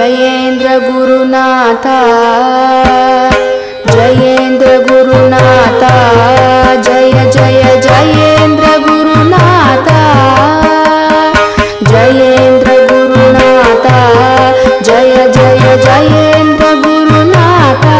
जयेन्द्र गुरुनाथा जयेन्द्र गुरुनाथा जय जय जयेन्द्र गुरुनाथा जयेन्द्र गुरुनाथा जय जय जयेन्द्र गुरुनाथा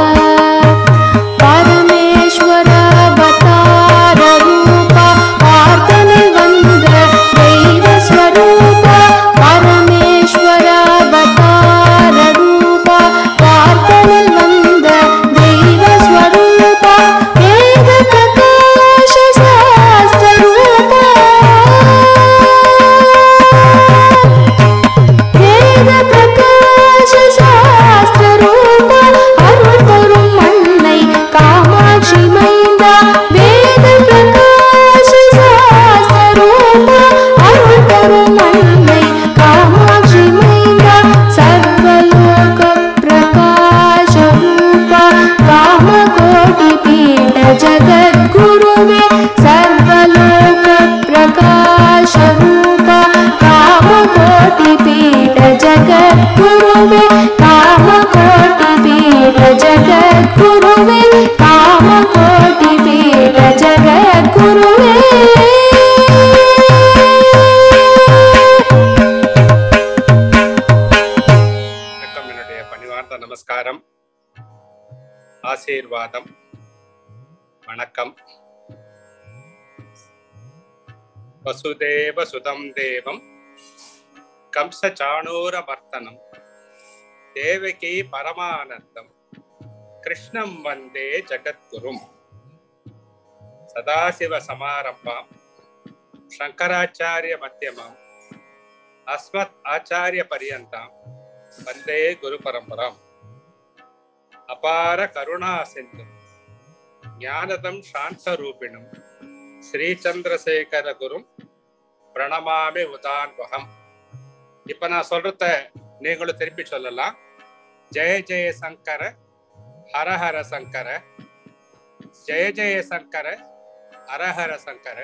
परमेश्वर अवतार रूप पार्थनि वन्द दैव स्वरूप परमेश्वर अवतार रूप पार्थनि वन्द दैव स्वरूप वेद प्रकाश शास्त्र रूप வேத பிரகாச சாஸ்திர ரூப அருள் தரும் அன்னை காமாட்சி மைந்தா வேத பிரகாச சாஸ்திர ரூப அருள் தரும் அன்னை காமாட்சி மைந்தா சர்வலோக பிரகாಶ ரூப காமகோட்டி பீட ஜகத்குருவே சர்வலோக பிரகாಶ ரூப कामकोटि पीठ जगद्गुरुवे कामकोटि पीठ जगद्गुरुवे कामकोटि पीठ जगद्गुरुवे வணக்கம் என்னுடைய பணிவார்ந்த நமஸ்காரம் ஆசீர்வாதம் வணக்கம் வசுதேவ சுதம் தேவம் கம்ச சாணூர வர்த்தனம் தேவகி பரமானந்தம் கிருஷ்ணம் வந்தே ஜகத்குரும் சதாசிவ சமாரம்பாம் சங்கராச்சாரிய மத்தியமாம் அஸ்மத் ஆச்சாரிய பரியந்தாம் வந்தே குரு பரம்பராம் அபார கருணா சிந்து ஞானதம் சாந்த ரூபிணும் ஸ்ரீ சந்திரசேகர குரும் பிரணமாமி உதான்வகம் இப்ப நான் சொல்றத நீங்களும் திருப்பி சொல்லலாம் ஜெய ஜெய சங்கர ஹர ஹர சங்கர ஜெய ஜெய சங்கர ஹரஹர சங்கர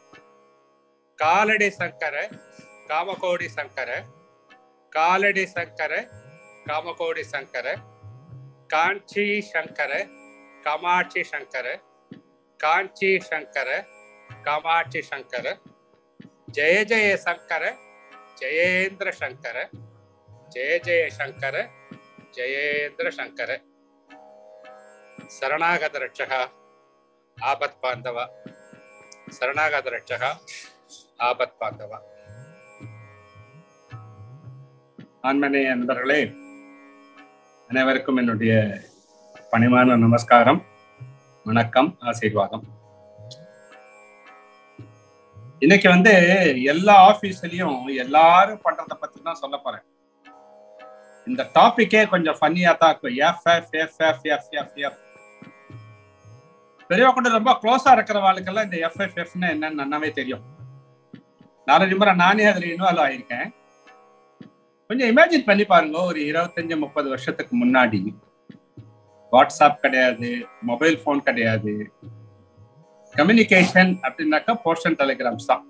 காலடி சங்கர காமகோடி சங்கர காலடி சங்கர காமகோடி சங்கர காஞ்சி சங்கர காமாட்சி சங்கர காஞ்சி சங்கர காமாட்சி சங்கர ஜெய ஜெய சங்கர ஜெயேந்திர சங்கர ஜெய ஜெய சங்கர ஜெயேந்திர சங்கர சரணாகத ரட்சக ஆபத் பாந்தவ சரணாகத ரட்சக ஆபத் பாந்தவ ஆன்மனே நண்பர்களே அனைவருக்கும் என்னுடைய பணிவான நமஸ்காரம் வணக்கம் ஆசீர்வாதம் இன்னைக்கு வந்து எல்லா ஆபீஸ்லயும் எல்லாரும் பண்றத பத்தி தான் சொல்ல போறேன் இந்த டாபிக்கே கொஞ்சம் ஃபன்னியா தான் இருக்கும் F F F F F F F பெரியவா கூட ரொம்ப க்ளோஸா இருக்கிற வாழ்க்கெல்லாம் இந்த எஃப் எஃப் எஃப்னு என்னன்னு நன்னாவே தெரியும் நாலஞ்சு முறை நானே அதுல இன்வால்வ் ஆயிருக்கேன் கொஞ்சம் இமேஜின் பண்ணி பாருங்க ஒரு இருபத்தஞ்சு முப்பது வருஷத்துக்கு முன்னாடி வாட்ஸ்அப் கிடையாது மொபைல் ஃபோன் கிடையாது கம்யூனிகேஷன் அப்படின்னாக்கா போஸ்டன் டெலிகிராம்ஸ் தான்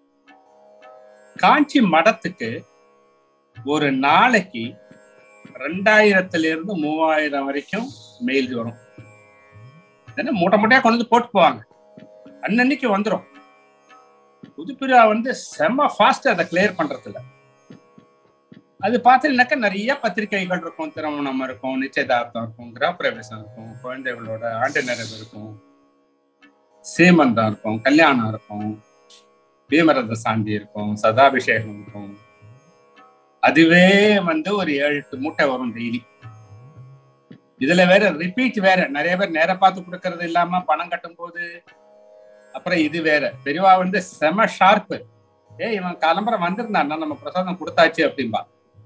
காஞ்சி மடத்துக்கு ஒரு நாளைக்கு ரெண்டாயிரத்துல இருந்து மூவாயிரம் வரைக்கும் மெயில் வரும் என்ன மூட்டை மூட்டையா கொண்டு வந்து போட்டு போவாங்க அன்னன்னைக்கு வந்துடும் புதுப்பிரியா வந்து செம்ம ஃபாஸ்ட் அதை கிளியர் பண்றதுல அது பார்த்தீங்கன்னாக்கா நிறைய பத்திரிகைகள் இருக்கும் திருமணம் இருக்கும் நிச்சயதார்த்தம் இருக்கும் கிரகப்பிரவேசம் இருக்கும் குழந்தைகளோட ஆண்டு நிறைவு இருக்கும் சீமந்தம் இருக்கும் கல்யாணம் இருக்கும் பீமரத சாந்தி இருக்கும் சதாபிஷேகம் இருக்கும் அதுவே வந்து ஒரு ஏழு எட்டு மூட்டை வரும் டெய்லி இதுல வேற ரிப்பீட் வேற நிறைய பேர் நேர பார்த்து கொடுக்கறது இல்லாம பணம் கட்டும் போது அப்புறம் இது வேற பெரியவா வந்து செம ஷார்ப்பு ஏய் இவன் காலம்பரம் வந்திருந்தான் நம்ம பிரசாதம் கொடுத்தாச்சு அப்படின்பா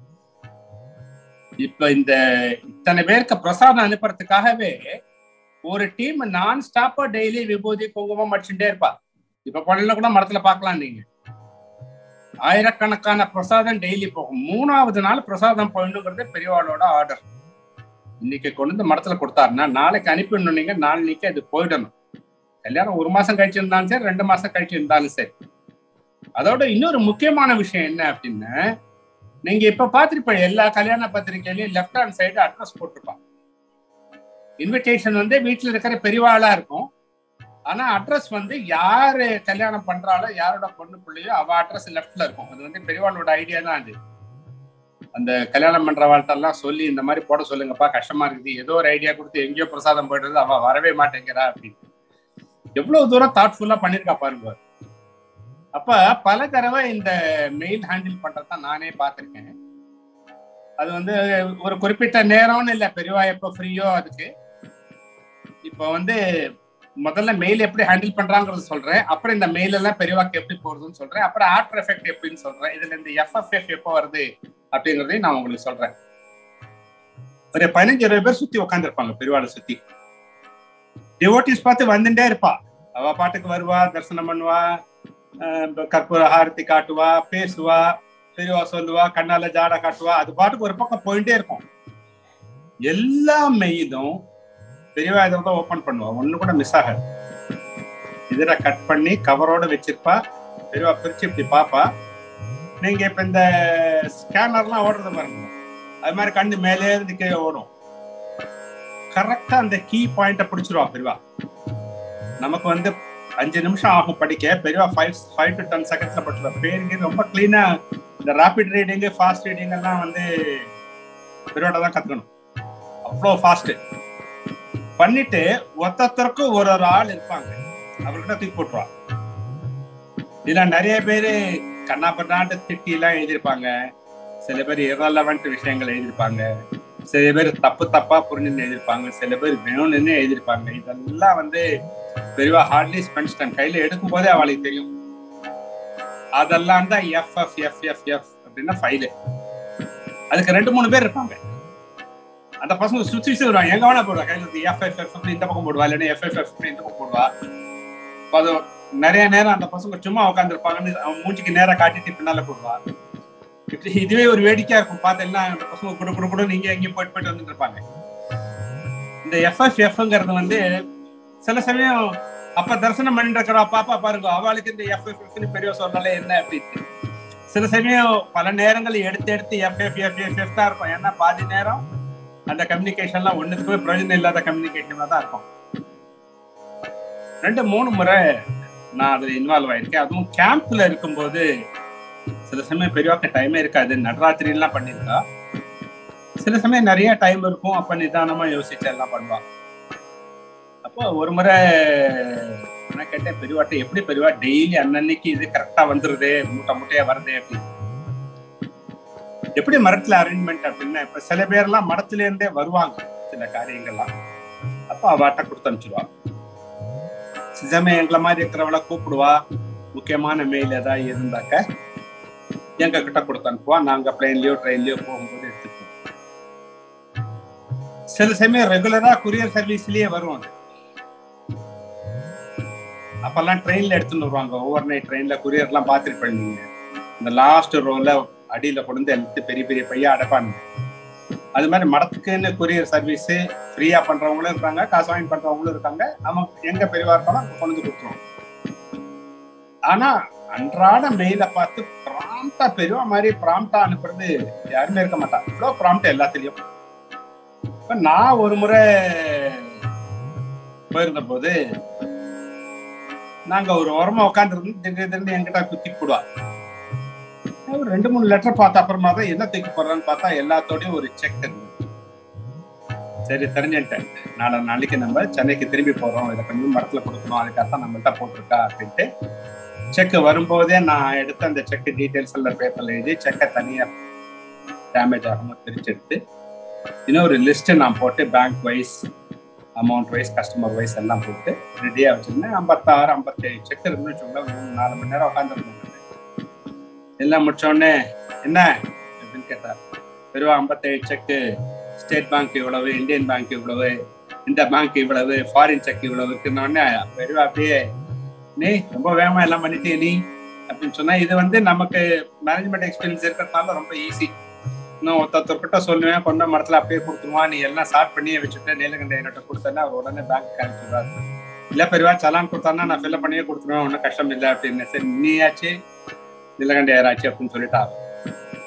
இப்ப இந்த இத்தனை பேருக்கு பிரசாதம் அனுப்புறதுக்காகவே ஒரு டீம் நான் ஸ்டாப்பா டெய்லி விபூதி குங்குமம் அடிச்சுட்டே இருப்பா இப்ப பண்ணல கூட மரத்துல பார்க்கலாம் நீங்க ஆயிரக்கணக்கான பிரசாதம் டெய்லி போகும் மூணாவது நாள் பிரசாதம் போயிடுங்கிறது பெரியவாளோட ஆர்டர் இன்னைக்கு கொண்டு வந்து மடத்துல கொடுத்தாருன்னா நாளைக்கு அனுப்பிடணும் நீங்க நாளைக்கு அது போயிடணும் கல்யாணம் ஒரு மாசம் கழிச்சு இருந்தாலும் சரி ரெண்டு மாசம் கழிச்சு இருந்தாலும் சரி அதோட இன்னொரு முக்கியமான விஷயம் என்ன அப்படின்னா நீங்க இப்ப பாத்திருப்பீங்க எல்லா கல்யாண பத்திரிகையிலயும் லெஃப்ட் ஹேண்ட் சைடு அட்ரஸ் போட்டிருப்பாங்க இன்விடேஷன் வந்து வீட்டுல இருக்கிற பெரியவாளா இருக்கும் ஆனா அட்ரஸ் வந்து யாரு கல்யாணம் பண்றாளோ யாரோட பொண்ணு பிள்ளையோ அவ அட்ரஸ் லெஃப்ட்ல இருக்கும் அது வந்து பெரியவாளோட ஐடியா தான் அது அந்த கல்யாணம் பண்றவாள்கிட்ட எல்லாம் சொல்லி இந்த மாதிரி போட சொல்லுங்கப்பா கஷ்டமா இருக்குது ஏதோ ஒரு ஐடியா கொடுத்து எங்கேயோ பிரசாதம் போயிடுறது அவ வரவே மாட்டேங்கிறா அப்படின்னு எவ்வளவு தூரம் தாட்ஃபுல்லா பண்ணிருக்கா பாருங்க அப்ப பல தடவை இந்த மெயில் ஹேண்டில் பண்றத நானே பார்த்திருக்கேன் அது வந்து ஒரு குறிப்பிட்ட நேரம்னு இல்லை பெரியவா எப்போ ஃப்ரீயோ அதுக்கு இப்போ வந்து முதல்ல மெயில் எப்படி ஹேண்டில் பண்றாங்கிறது சொல்றேன் அப்புறம் இந்த மெயில் எல்லாம் பெரியவாக்கு எப்படி போறதுன்னு சொல்றேன் அப்புறம் ஆஃப்டர் எஃபெக்ட் எப்படின்னு சொல்றேன் இதுல இந்த எஃப்எஃப்எஃப் எப்போ வருது அப்படிங்கறதையும் நான் உங்களுக்கு சொல்றேன் ஒரு பதினஞ்சு இருபது பேர் சுத்தி உட்காந்துருப்பாங்க பெரியவாளை சுத்தி டிவோட்டிஸ் பார்த்து வந்துட்டே இருப்பா அவ பாட்டுக்கு வருவா தரிசனம் பண்ணுவா கற்பூர ஹாரத்தி காட்டுவா பேசுவா பெரியவா சொல்லுவா கண்ணால ஜாடா காட்டுவா அது பாட்டுக்கு ஒரு பக்கம் போயிட்டே இருக்கும் எல்லா மெயிலும் பெரியவா இதை தான் ஓபன் பண்ணுவா ஒண்ணு கூட மிஸ் ஆகாது இதுல கட் பண்ணி கவரோட வச்சிருப்பா பெரியவா பிரிச்சு இப்படி பாப்பா நீங்க இப்ப இந்த ஸ்கேனர்லாம் ஓடுறது பாருங்க அது மாதிரி கண்ணு மேலே இருந்து கீழே ஓடும் கரெக்டா அந்த கீ பாயிண்ட பிடிச்சிருவா பெரியவா நமக்கு வந்து அஞ்சு நிமிஷம் ஆகும் படிக்க பெரியவா ஃபைவ் ஃபைவ் டு டென் செகண்ட்ஸ்ல படிச்சிருவா பேருக்கு ரொம்ப கிளீனா இந்த ரேபிட் ரீடிங் ஃபாஸ்ட் ரீடிங் எல்லாம் வந்து பெரியவாட தான் கத்துக்கணும் அவ்வளோ ஃபாஸ்ட் பண்ணிட்டு ஒருத்தருக்கும் ஒரு ஒரு ஆள் இருப்பாங்க அவர்கிட்ட தூக்கி போட்டுருவா இதுல நிறைய பேரு கண்ணா பண்ணாட்டு திட்டி எல்லாம் எழுதியிருப்பாங்க சில பேர் இரலவெண்ட் விஷயங்கள் எழுதியிருப்பாங்க சில பேர் தப்பு தப்பா புரிஞ்சுன்னு எழுதியிருப்பாங்க சில பேர் வேணும்னு எழுதியிருப்பாங்க இதெல்லாம் வந்து பெரியவா ஹார்ட்லி ஸ்பெண்ட்ஸ் டைம் கையில எடுக்கும் போதே அவளுக்கு தெரியும் அதெல்லாம் தான் F F F F F அப்படின்னா ஃபைலு அதுக்கு ரெண்டு மூணு பேர் இருப்பாங்க அந்த பசங்க சுத்தி சுத்தி வருவாங்க எங்க வேணா போடுவா கையில இருந்து எஃப் எஃப் எஃப் இந்த பக்கம் போடுவா இல்லைன்னா எஃப் எஃப் எஃப் இந்த பக்கம் போடுவா அது நிறைய நேரம் அந்த பசங்க சும்மா உட்காந்துருப்பாங்கன்னு அவன் மூஞ்சிக்கு நேரம் காட்டிட்டு பின்னால போடுவா இப்படி இதுவே ஒரு வேடிக்கையா இருக்கும் பார்த்தீங்கன்னா அந்த பசங்க குடு குடு குடு நீங்க எங்கேயும் போயிட்டு போயிட்டு வந்துட்டு இருப்பாங்க இந்த எஃப்எஃப் எஃப்ங்கிறது வந்து சில சமயம் அப்ப தரிசனம் பண்ணிட்டு இருக்கிற பாப்பா பாருங்க அவளுக்கு இந்த எஃப்எஃப் பெரிய சொல்றாலே என்ன அப்படின்னு சில சமயம் பல நேரங்கள் எடுத்து எடுத்து எஃப்எஃப் எஃப் எஃப் எஃப் தான் இருக்கும் ஏன்னா பாதி நேரம் அந்த கம்யூனிகேஷன்லாம் ஒண்ணுக்குமே பிரயோஜனம் இல்லாத கம்யூனிகேஷனா தான் இருக்கும் ரெண்டு மூணு முறை நான் அதுல இன்வால்வ் ஆயிருக்கேன் அதுவும் கேம்ப்ல இருக்கும்போது சில சமயம் பெரியவாக்க டைமே இருக்காது நடராத்திரி எல்லாம் பண்ணிருக்கா சில சமயம் நிறைய டைம் இருக்கும் அப்ப நிதானமா யோசிச்சு எல்லாம் பண்ணுவா அப்போ ஒரு முறை நான் கேட்டேன் பெரியவாட்ட எப்படி பெரியவா டெய்லி அன்னன்னைக்கு இது கரெக்டா வந்துருது மூட்டை மூட்டையா வருது அப்படின்னு எப்படி மரத்துல அரேஞ்ச்மெண்ட் அப்படின்னா இப்ப சில பேர்லாம் மரத்துல இருந்தே வருவாங்க சில காரியங்கள்லாம் அப்போ அவாட்ட கொடுத்து அனுப்பிச்சிருவா சிசமே எங்களை மாதிரி இருக்கிறவள கூப்பிடுவா முக்கியமான மெயில் ஏதாவது இருந்தாக்க எங்க கிட்ட கொடுத்து அனுப்புவா நாங்க பிளேன்லயோ ட்ரெயின்லயோ போகும்போது எடுத்துப்போம் சில சமயம் ரெகுலரா குரியர் சர்வீஸ்லயே வரும் அது அப்பெல்லாம் ட்ரெயின்ல எடுத்துட்டு வருவாங்க ஓவர் நைட் ட்ரெயின்ல குரியர் எல்லாம் பாத்துருப்பேன் நீங்க இந்த லாஸ்ட் ரோல அடியில கொண்டு எடுத்து பெரிய பெரிய பையா அடைப்பாங்க அது மாதிரி மடத்துக்குன்னு கொரியர் சர்வீஸ் ஃப்ரீயா பண்றவங்களும் இருக்காங்க காசு வாங்கி பண்றவங்களும் இருக்காங்க நம்ம எங்க பெரியவா இருக்காலும் அங்க கொண்டு வந்து கொடுத்துருவோம் ஆனா அன்றாட மெயில பார்த்து ப்ராம்ப்டா பெரியவா மாதிரி ப்ராம்ப்டா அனுப்புறது யாருமே இருக்க மாட்டாங்க இவ்வளோ ப்ராம்ப்ட் எல்லாத்துலயும் இப்ப நான் ஒரு முறை போயிருந்த போது நாங்க ஒரு ஓரமா உட்காந்துருந்து திடீர் திடீர்னு என்கிட்ட குத்தி போடுவா ஒரு ரெண்டு மூணு லெட்டர் பார்த்த அப்புறமா தான் என்ன தூக்கி போடுறான்னு பார்த்தா எல்லாத்தோடயும் ஒரு செக் இருந்தது சரி தெரிஞ்சுட்டேன் நாளை நாளைக்கு நம்ம சென்னைக்கு திரும்பி போறோம் இதை கொஞ்சம் மரத்துல கொடுக்கணும் அதுக்காகத்தான் நம்மள்ட்ட போட்டிருக்கா அப்படின்ட்டு செக் வரும்போதே நான் எடுத்த அந்த செக் டீட்டெயில்ஸ் எல்லாம் பேப்பர்ல எழுதி செக்கை தனியா டேமேஜ் ஆகாம பிரிச்சு எடுத்து இன்னொரு லிஸ்ட் நான் போட்டு bank wise amount wise customer wise எல்லாம் போட்டு ரெடியா வச்சிருந்தேன் ஐம்பத்தாறு ஐம்பத்தேழு செக் இருக்குன்னு வச்சுக்கோங்களேன் மூணு நாலு மணி நேரம் உட்காந்துருந்தேன் எல்லாம் முடிச்ச உடனே என்ன அப்படின்னு கேட்டார் வெறும் ஐம்பத்தேழு செக்கு ஸ்டேட் பேங்க் இவ்வளவு இந்தியன் பேங்க் இவ்வளவு இந்த பேங்க் இவ்வளவு ஃபாரின் செக் இவ்வளவு உடனே வெறும் அப்படியே நீ ரொம்ப வேகமா எல்லாம் பண்ணிட்டே நீ அப்படின்னு சொன்னா இது வந்து நமக்கு மேனேஜ்மெண்ட் எக்ஸ்பீரியன்ஸ் இருக்கிறதுனால ரொம்ப ஈஸி இன்னும் ஒருத்தர்கிட்ட சொல்லுவேன் கொண்ட மரத்துல அப்படியே கொடுத்துருவான் நீ எல்லாம் ஸ்டார்ட் பண்ணியே வச்சுட்டு நீலகண்ட என்கிட்ட கொடுத்தேன்னா அவர் உடனே பேங்க் அனுப்பிடுவார் இல்ல பெரியவா சலான் கொடுத்தான்னா நான் ஃபில்அப் பண்ணியே கொடுத்துருவேன் ஒன்றும் கஷ்டம் இல்லை அப்படின்னு சரி நீயாச்சு நீலகண்ட யாராச்சு அப்படின்னு சொல்லிட்டா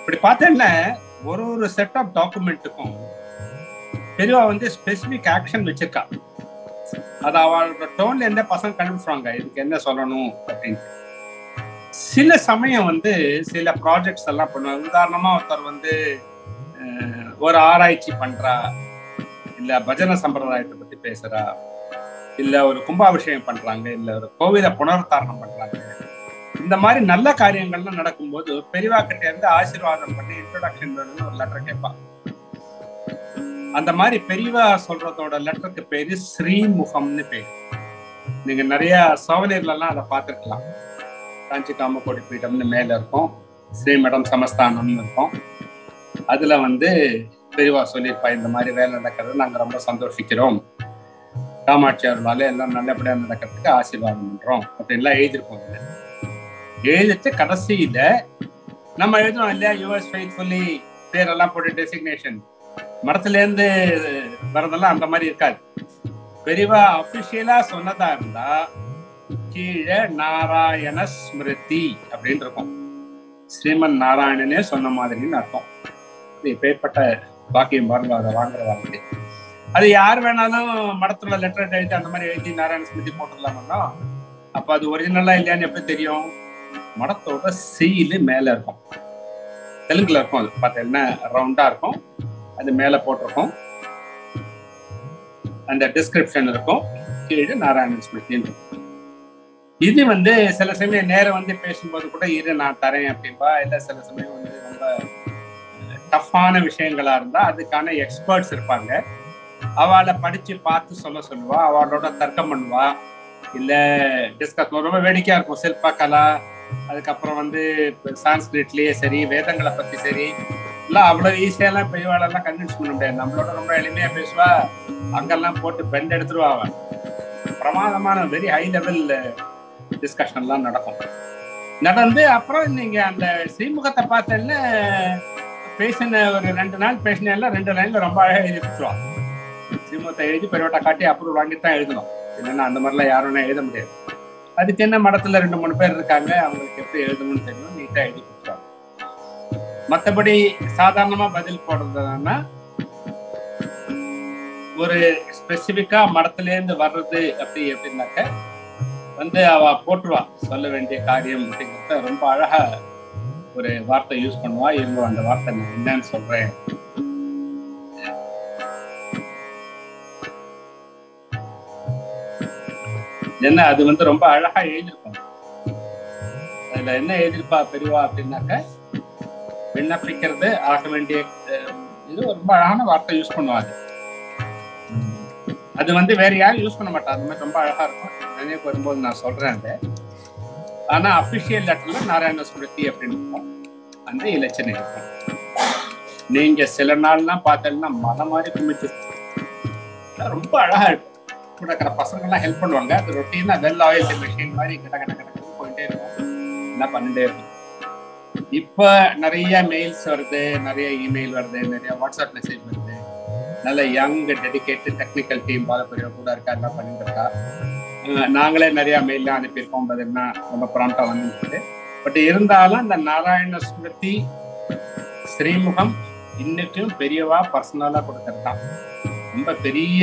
இப்படி பார்த்தேன்னா ஒரு ஒரு செட் ஆஃப் டாக்குமெண்ட்டுக்கும் பெரியவா வந்து ஸ்பெசிபிக் ஆக்ஷன் வச்சிருக்கா அது அவளோட டோன்ல இருந்தே பசங்க கண்டுபிடிச்சாங்க இதுக்கு என்ன சொல்லணும் அப்படின்னு சில சமயம் வந்து சில ப்ராஜெக்ட்ஸ் எல்லாம் பண்ணுவாங்க உதாரணமா ஒருத்தர் வந்து அஹ், ஒரு ஆராய்ச்சி பண்றா இல்ல பஜனை சம்பிரதாயத்தை பத்தி பேசுறா இல்ல ஒரு கும்பாபிஷேகம் பண்றாங்க இல்ல ஒரு கோவில புனருத்தாரணம் பண்றாங்க இந்த மாதிரி நல்ல காரியங்கள்லாம் நடக்கும்போது பெரியவா கிட்ட இருந்து ஆசீர்வாதம் பண்ணி இன்ட்ரோடக்ஷன் வேணும்னு ஒரு லெட்டர் கேட்பான் அந்த மாதிரி பெரியவா சொல்றதோட லெட்டருக்கு பேரு ஸ்ரீமுகம்னு பேர் நீங்க நிறைய சோவனீர்ல எல்லாம் அதை பார்த்துருக்கலாம் காஞ்சி காமக்கோடி பீடம்னு மேல இருக்கும் ஸ்ரீமடம் சமஸ்தானம்னு இருக்கும் அதுல வந்து பெரியவா சொல்லியிருப்பா இந்த மாதிரி வேலை நடக்கிறது நாங்க ரொம்ப சந்தோஷிக்கிறோம் காமாட்சி அருளால எல்லாம் நல்லபடியா நடக்கிறதுக்கு ஆசீர்வாதம் பண்றோம் அப்படின்லாம் எழுதியிருப்போம் இதுல. எழுதிட்டு கடைசியில நம்ம எழுதுறோம் இல்லையா யுஎஸ் ஃபெய்த்ஃபுல்லி பேரெல்லாம் போட்டு டெசிக்னேஷன் மரத்துல இருந்து வரதெல்லாம் அந்த மாதிரி இருக்காது பெரியவா அபிஷியலா சொன்னதா இருந்தா கீழே நாராயண ஸ்மிருதி அப்படின்னு இருக்கும் ஸ்ரீமன் நாராயணனே சொன்ன மாதிரின்னு அர்த்தம் இது பேர்பட்ட பாக்கியம் பாருங்க அதை வாங்குற வாழ்க்கை அது யார் வேணாலும் மடத்துல லெட்டர் எழுதி அந்த மாதிரி எழுதி நாராயண ஸ்மிருதி போட்டுடலாமன்னா அப்ப அது ஒரிஜினலா இல்லையான்னு எப்படி தெரியும் மடத்தோட சீலு மேல இருக்கும் தெலுங்குல இருக்கும் அது பார்த்தீங்கன்னா ரவுண்டா இருக்கும் அது மேல போட்டிருக்கும் அந்த டிஸ்கிரிப்ஷன் இருக்கும் கீழே நாராயண ஸ்மிருதின்னு இருக்கும் இது வந்து சில சமயம் நேரம் வந்து பேசும்போது கூட இரு நான் தரேன் அப்படின்பா இல்ல சில சமயம் வந்து ரொம்ப டஃப்பான விஷயங்களா இருந்தா அதுக்கான எக்ஸ்பர்ட்ஸ் இருப்பாங்க அவளை படிச்சு பார்த்து சொல்ல சொல்லுவா அவளோட தர்க்கம் பண்ணுவா இல்ல டிஸ்கஸ் ரொம்ப வேடிக்கையா இருக்கும் சில்ப கலா அதுக்கப்புறம் வந்து சான்ஸ்கிரிட்லயே சரி வேதங்களை பத்தி சரி இல்ல அவ்வளவு ஈஸியெல்லாம் பெரியவாளெல்லாம் கன்வின்ஸ் பண்ண முடியாது நம்மளோட ரொம்ப எளிமையா பேசுவா அங்கெல்லாம் போட்டு பெண்ட் எடுத்துருவா அவன் பிரமாதமான வெரி ஹை லெவல் டிஸ்கஷன்லாம் நடக்கும் நடந்து அப்புறம் நீங்க அந்த ஸ்ரீமுகத்தை பார்த்தேன்னா பேசின ஒரு ரெண்டு நாள் பேசினா ரெண்டு லைன்ல ரொம்ப அழகா எழுதி கொடுத்துருவான் ஸ்ரீமுகத்தை எழுதி பெருவட்டா காட்டி அப்புறம் வாங்கி தான் எழுதணும் இல்லைன்னா அந்த மாதிரிலாம் யாரும் எழுத முடியாது அதுக்கு என்ன மடத்துல ரெண்டு மூணு பேர் இருக்காங்க அவங்களுக்கு எப்படி எழுதணும்னு தெரியும் நீட்டா எழுதி கொடுத்துருவாங்க மற்றபடி சாதாரணமா பதில் போடுறதுன்னா ஒரு ஸ்பெசிபிக்கா மடத்துல இருந்து வர்றது அப்படி எப்படின்னாக்க வந்து அவ போட்டுருவா சொல்ல வேண்டிய காரியம் அப்படிங்கிறத ரொம்ப அழகா ஒரு வார்த்தை யூஸ் பண்ணுவா இருங்க அந்த வார்த்தை நான் என்னன்னு சொல்றேன் என்ன அது வந்து ரொம்ப அழகா எழுதியிருக்கும் அதுல என்ன எழுதியிருப்பா பெரியவா அப்படின்னாக்க விண்ணப்பிக்கிறது ஆக வேண்டிய அஹ், இது ரொம்ப அழகான வார்த்தை யூஸ் பண்ணுவாங்க அது வந்து வேற யாரும் யூஸ் பண்ண மாட்டா அந்த மாதிரி ரொம்ப அழகா இருக்கும் நினைவு வரும்போது நான் சொல்றேன் அதை ஆனா அபிஷியல் லெட்டர்ல நாராயண ஸ்மிருதி அப்படின்னு இருக்கும் அந்த இலச்சனை இருக்கும் நீங்க சில நாள்லாம் பார்த்தீங்கன்னா மலை மாதிரி குமிச்சு ரொம்ப அழகா இருக்கும் கூட இருக்கிற பசங்க எல்லாம் ஹெல்ப் பண்ணுவாங்க அது ரொட்டீனா வெல் ஆயில் மிஷின் மாதிரி கிட்ட கிட்ட கிட்ட போயிட்டே இருக்கும் என்ன பண்ணிட்டே இருக்கும் இப்ப நிறைய மெயில்ஸ் வருது நிறைய இமெயில் வருது நிறைய வாட்ஸ்அப் மெசேஜ் வருது நல்ல யங் டெடிகேட்டட் டெக்னிக்கல் டீம் பாலப்பெரிய கூட இருக்கா எல்லாம் பண்ணிட்டு இருக்கா அஹ் நாங்களே நிறைய மெயிலாம் அனுப்பியிருக்கோம் பதில்னா ரொம்ப ப்ராம்ப்டா வந்துருக்கு பட் இருந்தாலும் இந்த நாராயண ஸ்மிருதி ஸ்ரீமுகம் இன்னைக்கும் பெரியவா பர்சனலா கொடுக்கறது தான் ரொம்ப பெரிய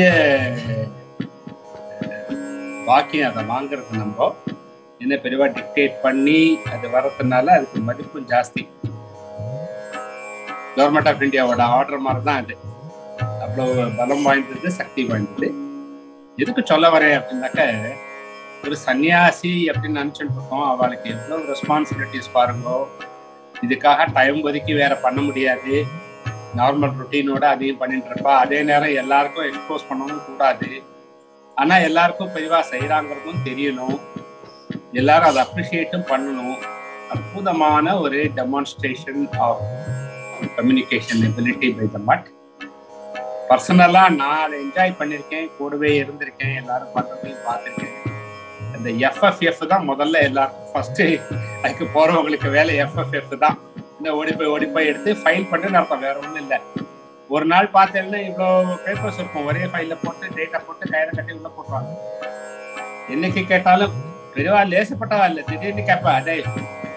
அஹ், வாக்கியம் அதை வாங்குறது நம்ம என்ன பெரியவா டிக்டேட் பண்ணி அது வரதுனால அதுக்கு மதிப்பும் ஜாஸ்தி கவர்மெண்ட் ஆஃப் இந்தியாவோட ஆர்டர் மாதிரி தான் அது அவ்வளவு பலம் வாய்ந்தது சக்தி வாய்ந்தது எதுக்கு சொல்ல வரேன் அப்படின்னாக்க ஒரு சன்னியாசி அப்படின்னு நினைச்சுட்டு இருக்கோம் அவளுக்கு எவ்வளவு ரெஸ்பான்சிபிலிட்டிஸ் பாருங்கோ இதுக்காக டைம் ஒதுக்கி வேற பண்ண முடியாது நார்மல் ருட்டீனோட அதையும் பண்ணிட்டு இருப்பா அதே நேரம் எல்லாருக்கும் எக்ஸ்போஸ் பண்ணவும் கூடாது ஆனா எல்லாருக்கும் பெரிவா செய்யறாங்கிறதும் தெரியணும் எல்லாரும் அதை அப்ரிஷியேட்டும் பண்ணணும் அற்புதமான ஒரு demonstration of communication ability by the மட் பர்சனலா நான் அதை என்ஜாய் பண்ணியிருக்கேன் கூடவே இருந்திருக்கேன் எல்லாரும் பண்றதையும் பார்த்துருக்கேன் இந்த எஃப்எஃப்எஃப் தான் முதல்ல எல்லாருக்கும் ஃபர்ஸ்ட் அதுக்கு போறவங்களுக்கு வேலை எஃப்எஃப்எஃப் தான் இந்த ஓடி போய் ஓடி போய் எடுத்து ஃபைல் பண்ணி அர்த்தம் வேற ஒன்றும் இல்லை ஒரு நாள் பார்த்தேன்னா இவ்வளோ பேப்பர்ஸ் இருக்கும் ஒரே ஃபைல்ல போட்டு டேட்டா போட்டு கயிறை கட்டி உள்ள போட்டுருவாங்க என்னைக்கு கேட்டாலும் பெரியவா லேசப்பட்டவா இல்லை திடீர்னு கேட்பா அடே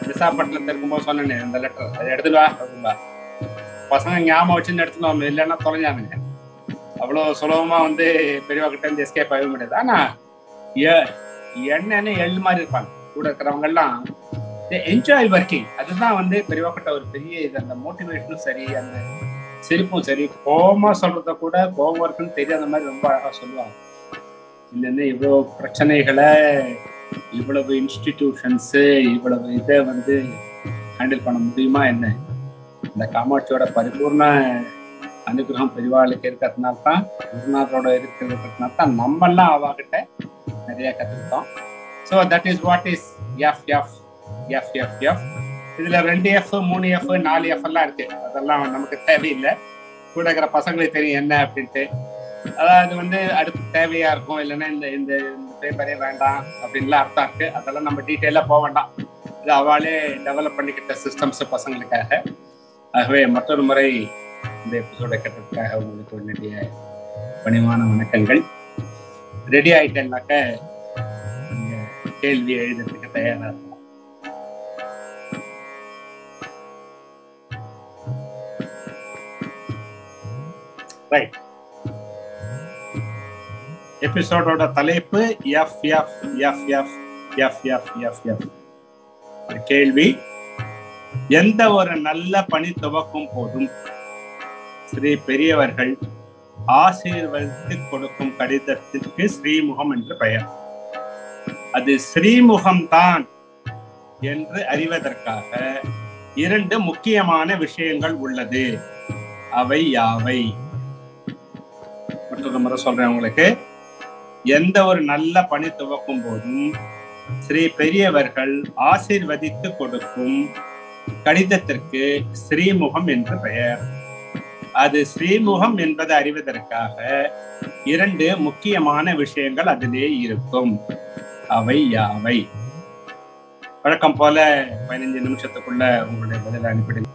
விசாகப்பட்டினத்துல இருக்கும்போது சொன்னேனே இந்த லெட்டர் அதை எடுத்துட்டு வா அப்படின்பா பசங்க ஞாபகம் வச்சுன்னு எடுத்துட்டு வாங்க இல்லைன்னா தொலைஞ்சானுங்க அவ்வளவு சுலபமா வந்து பெரியவா கிட்ட இருந்து எஸ்கேப் ஆகவே முடியாது ஆனா எ- என்னன்னு எள் மாதிரி இருப்பாங்க கூட இருக்கிறவங்க எல்லாம் என்ஜாய் ஒர்க்கிங் அதுதான் வந்து பெரியவா கிட்ட ஒரு பெரிய இது அந்த மோட்டிவேஷனும் சரி அந்த சிரிப்பும் சரி கோபமா சொல்றத கூட கோபம் இருக்குன்னு தெரியாத மாதிரி ரொம்ப அழகா சொல்லுவாங்க இல்லைன்னா இவ்வளவு பிரச்சனைகளை இவ்வளவு இன்ஸ்டிடியூஷன்ஸ் இவ்வளவு இதை வந்து ஹேண்டில் பண்ண முடியுமா என்ன இந்த காமாட்சியோட பரிபூர்ண அனுகிரகம் பெரிவாளுக்கு இருக்கிறதுனால தான் குருநாதரோட இருக்கிறதுனால தான் நம்மெல்லாம் அவகிட்ட நிறைய கற்றுக்கிட்டோம் so that is what is F F F F F இதுல ரெண்டு எஃப் மூணு எஃப் நாலு எஃப் எல்லாம் இருக்கு அதெல்லாம் நமக்கு தேவையில்லை கூட இருக்கிற பசங்களுக்கு தெரியும் என்ன அப்படின்ட்டு அதாவது வந்து அடுத்து தேவையா இருக்கும் இல்லைன்னா இந்த இந்த பேப்பரே வேண்டாம் அப்படின்லாம் அர்த்தம் இருக்கு அதெல்லாம் நம்ம டீட்டெயிலாக போக வேண்டாம் இது அவளே டெவலப் பண்ணிக்கிட்ட சிஸ்டம்ஸ் பசங்களுக்காக ஆகவே மற்றொரு முறை இந்த எபிசோட கேட்டதுக்காக உங்களுக்கு வேண்டிய பணிவான வணக்கங்கள் ரெடி ஆயிட்டேன்னாக்க நீங்க கேள்வி எழுதுறதுக்கு தயாரா இருக்கலாம் ரைட் எபிசோடோட தலைப்பு F F F F F F F F ஒரு கேள்வி எந்த ஒரு நல்ல பணி துவக்கும் போதும் ஸ்ரீ பெரியவர்கள் ஆசீர்வதித்து கொடுக்கும் கடிதத்திற்கு ஸ்ரீமுகம் என்று பெயர் அது ஸ்ரீமுகம்தான் என்று அறிவதற்காக இரண்டு முக்கியமான விஷயங்கள் உள்ளது அவை யாவை மற்றொரு முறை சொல்றேன் உங்களுக்கு எந்த ஒரு நல்ல பணி துவக்கும் போதும் ஸ்ரீ பெரியவர்கள் ஆசீர்வதித்து கொடுக்கும் கடிதத்திற்கு ஸ்ரீமுகம் என்று பெயர் அது ஸ்ரீமுகம் என்பதை அறிவதற்காக இரண்டு முக்கியமான விஷயங்கள் அதிலே இருக்கும் அவை யாவை வழக்கம் போல பதினஞ்சு நிமிஷத்துக்குள்ள உங்களுடைய பதில் அனுப்பிடுங்க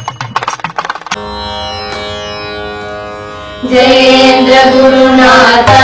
जयेन्द्र गुरुनाथ